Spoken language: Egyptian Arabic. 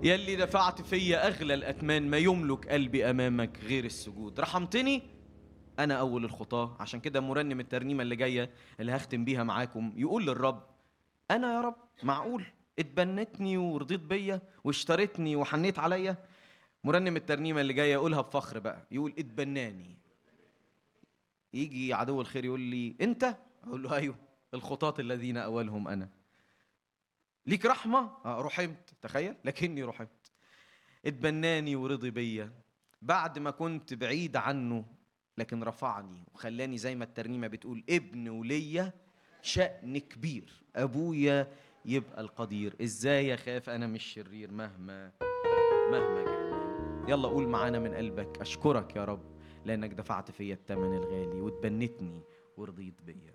يلي دفعت فيا أغلى الأثمان ما يملك قلبي أمامك غير السجود رحمتني أنا أول الخطاة عشان كده مرنم الترنيمة اللي جاية اللي هختم بيها معاكم يقول للرب أنا يا رب معقول اتبنتني ورضيت بيا واشتريتني وحنيت عليا مرنم الترنيمة اللي جاية يقولها بفخر بقى يقول اتبناني يجي عدو الخير يقول لي أنت أقول له أيوه الخطاة الذين أولهم أنا ليك رحمة آه رحمت تخيل لكني رحمت اتبناني ورضي بيا بعد ما كنت بعيد عنه لكن رفعني وخلاني زي ما الترنيمة بتقول ابن وليا شأن كبير أبويا يبقى القدير ازاي اخاف انا مش شرير مهما مهما جاني يلا قول معانا من قلبك اشكرك يا رب لانك دفعت فيا الثمن الغالي وتبنتني ورضيت بيا